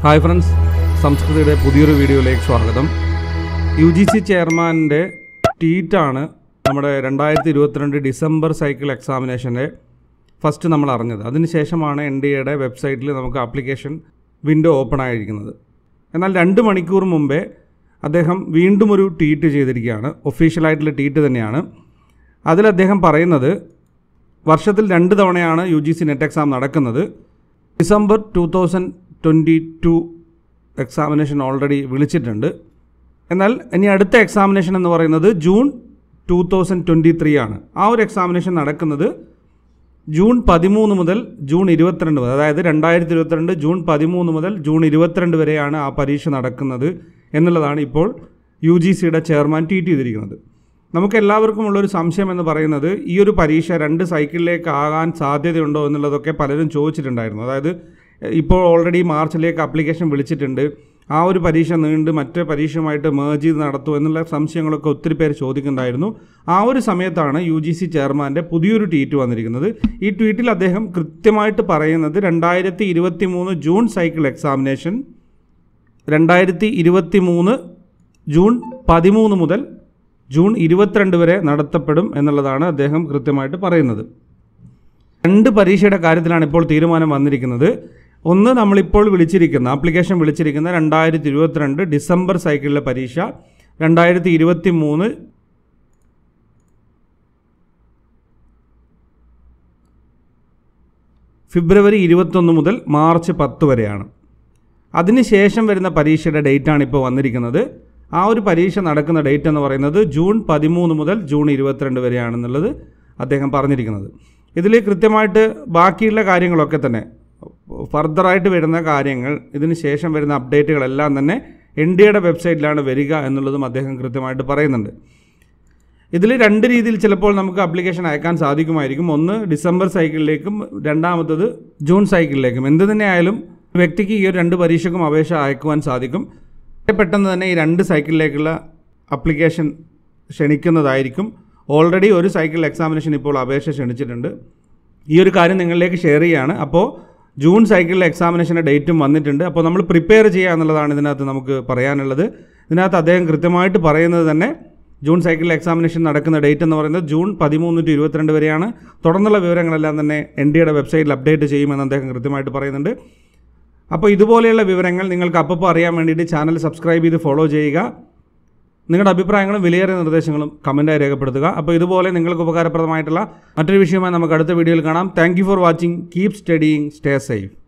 hi friends സംസ്കൃതിയുടെ പുതിയൊരു വീഡിയോയിലേക്ക് സ്വാഗതം യു ജി സി ചെയർമാൻ്റെ ട്വീറ്റാണ് നമ്മുടെ രണ്ടായിരത്തി ഇരുപത്തിരണ്ട് ഡിസംബർ സൈക്കിൾ എക്സാമിനേഷൻ്റെ ഫസ്റ്റ് നമ്മൾ അറിഞ്ഞത് അതിനുശേഷമാണ് എൻ ഡി എയുടെ വെബ്സൈറ്റിൽ നമുക്ക് ആപ്ലിക്കേഷൻ വിൻഡോ ഓപ്പൺ ആയിരിക്കുന്നത് എന്നാൽ രണ്ട് മണിക്കൂർ മുമ്പേ അദ്ദേഹം വീണ്ടും ഒരു ട്വീറ്റ് ചെയ്തിരിക്കുകയാണ് ഒഫീഷ്യലായിട്ടുള്ള ട്വീറ്റ് തന്നെയാണ് അതിൽ അദ്ദേഹം പറയുന്നത് വർഷത്തിൽ രണ്ട് തവണയാണ് U G C net exam നടക്കുന്നത് December two thousand twenty two examination already വിളിച്ചിട്ടുണ്ട് എന്നാൽ ഇനി അടുത്ത എക്സാമിനേഷൻ എന്ന് പറയുന്നത് June two thousand twenty three ആണ് ആ ഒരു എക്സാമിനേഷൻ നടക്കുന്നത് ജൂൺ പതിമൂന്ന് മുതൽ ജൂൺ ഇരുപത്തിരണ്ട് വരെ അതായത് രണ്ടായിരത്തി ഇരുപത്തിരണ്ട് ജൂൺ പതിമൂന്ന് മുതൽ ജൂൺ ഇരുപത്തിരണ്ട് വരെയാണ് ആ പരീക്ഷ നടക്കുന്നത് എന്നുള്ളതാണ് ഇപ്പോൾ യു ജി സിയുടെ ചെയർമാൻ ട്വീറ്റ് ചെയ്തിരിക്കുന്നത് നമുക്ക് എല്ലാവർക്കും ഉള്ളൊരു സംശയം എന്ന് പറയുന്നത് ഈ ഒരു പരീക്ഷ രണ്ട് സൈക്കിളിലേക്ക് ആകാൻ സാധ്യതയുണ്ടോ എന്നുള്ളതൊക്കെ പലരും ചോദിച്ചിട്ടുണ്ടായിരുന്നു അതായത് ഇപ്പോൾ ഓൾറെഡി മാർച്ചിലേക്ക് അപ്ലിക്കേഷൻ വിളിച്ചിട്ടുണ്ട് ആ ഒരു പരീക്ഷ നീണ്ട് മറ്റേ പരീക്ഷയുമായിട്ട് മേർജ് ചെയ്ത് നടത്തുമോ എന്നുള്ള സംശയങ്ങളൊക്കെ ഒത്തിരി പേര് ചോദിക്കുന്നുണ്ടായിരുന്നു ആ ഒരു സമയത്താണ് യു ജി സി ചെയർമാൻ്റെ പുതിയൊരു ട്വീറ്റ് വന്നിരിക്കുന്നത് ഈ ട്വീറ്റിൽ അദ്ദേഹം കൃത്യമായിട്ട് പറയുന്നത് രണ്ടായിരത്തി ഇരുപത്തി മൂന്ന് ജൂൺ സൈക്കിൾ എക്സാമിനേഷൻ രണ്ടായിരത്തി ഇരുപത്തി മൂന്ന് ജൂൺ പതിമൂന്ന് മുതൽ ജൂൺ ഇരുപത്തിരണ്ട് വരെ നടത്തപ്പെടും എന്നുള്ളതാണ് അദ്ദേഹം കൃത്യമായിട്ട് പറയുന്നത് രണ്ട് പരീക്ഷയുടെ കാര്യത്തിലാണ് ഇപ്പോൾ തീരുമാനം വന്നിരിക്കുന്നത് ഒന്ന് നമ്മളിപ്പോൾ വിളിച്ചിരിക്കുന്ന ആപ്ലിക്കേഷൻ വിളിച്ചിരിക്കുന്ന രണ്ടായിരത്തി ഇരുപത്തിരണ്ട് ഡിസംബർ സൈക്കിളിലെ പരീക്ഷ രണ്ടായിരത്തി ഇരുപത്തി മൂന്ന് ഫെബ്രുവരി ഇരുപത്തൊന്ന് മുതൽ മാർച്ച് പത്ത് വരെയാണ് അതിനുശേഷം വരുന്ന പരീക്ഷയുടെ ഡേറ്റാണ് ഇപ്പോൾ വന്നിരിക്കുന്നത് ആ ഒരു പരീക്ഷ നടക്കുന്ന ഡേറ്റ് എന്ന് പറയുന്നത് ജൂൺ പതിമൂന്ന് മുതൽ ജൂൺ ഇരുപത്തിരണ്ട് വരെയാണെന്നുള്ളത് അദ്ദേഹം പറഞ്ഞിരിക്കുന്നത് ഇതിൽ കൃത്യമായിട്ട് ബാക്കിയുള്ള കാര്യങ്ങളൊക്കെ തന്നെ ഫർദറായിട്ട് വരുന്ന കാര്യങ്ങൾ ഇതിന് ശേഷം വരുന്ന അപ്ഡേറ്റുകളെല്ലാം തന്നെ എൻ ഡി എയുടെ വെബ്സൈറ്റിലാണ് വരിക എന്നുള്ളതും അദ്ദേഹം കൃത്യമായിട്ട് പറയുന്നുണ്ട് ഇതിൽ രണ്ട് രീതിയിൽ ചിലപ്പോൾ നമുക്ക് ആപ്ലിക്കേഷൻ അയക്കാൻ സാധിക്കുമായിരിക്കും ഒന്ന് ഡിസംബർ സൈക്കിളിലേക്കും രണ്ടാമത്തത് ജൂൺ സൈക്കിളിലേക്കും എന്ത് തന്നെയായാലും വ്യക്തിക്ക് ഈ ഒരു രണ്ട് പരീക്ഷയ്ക്കും അപേക്ഷ അയക്കുവാൻ സാധിക്കും പെട്ടെന്ന് തന്നെ ഈ രണ്ട് സൈക്കിളിലേക്കുള്ള അപ്ലിക്കേഷൻ ക്ഷണിക്കുന്നതായിരിക്കും ഓൾറെഡി ഒരു സൈക്കിൾ എക്സാമിനേഷൻ ഇപ്പോൾ അപേക്ഷ ക്ഷണിച്ചിട്ടുണ്ട് ഈ ഒരു കാര്യം നിങ്ങളിലേക്ക് ഷെയർ ചെയ്യുകയാണ് അപ്പോൾ ജൂൺ സൈക്കിളിലെ എക്സാമിനേഷൻ്റെ ഡേറ്റും വന്നിട്ടുണ്ട് അപ്പോൾ നമ്മൾ പ്രിപ്പയർ ചെയ്യുക എന്നുള്ളതാണ് ഇതിനകത്ത് നമുക്ക് പറയാനുള്ളത് ഇതിനകത്ത് അദ്ദേഹം കൃത്യമായിട്ട് പറയുന്നത് തന്നെ ജൂൺ സൈക്കിളിൽ എക്സാമിനേഷൻ നടക്കുന്ന ഡേറ്റ് എന്ന് പറയുന്നത് ജൂൺ പതിമൂന്ന് ടു ഇരുപത്തിരണ്ട് വരെയാണ് തുടർന്നുള്ള വിവരങ്ങളെല്ലാം തന്നെ എൻ ഡി എയുടെ വെബ്സൈറ്റിൽ അപ്ഡേറ്റ് ചെയ്യുമെന്ന് അദ്ദേഹം കൃത്യമായിട്ട് പറയുന്നുണ്ട് അപ്പോൾ ഇതുപോലെയുള്ള വിവരങ്ങൾ നിങ്ങൾക്ക് അപ്പോൾ അറിയാൻ വേണ്ടിയിട്ട് ചാനൽ സബ്സ്ക്രൈബ് ചെയ്ത് ഫോളോ ചെയ്യുക നിങ്ങളുടെ അഭിപ്രായങ്ങളും വിലയേറിയ നിർദ്ദേശങ്ങളും കമൻറ്റായി രേഖപ്പെടുത്തുക അപ്പോൾ ഇതുപോലെ നിങ്ങൾക്ക് ഉപകാരപ്രദമായിട്ടുള്ള മറ്റൊരു വിഷയമായി നമുക്ക് അടുത്ത വീഡിയോയിൽ കാണാം thank for watching keep studying stay safe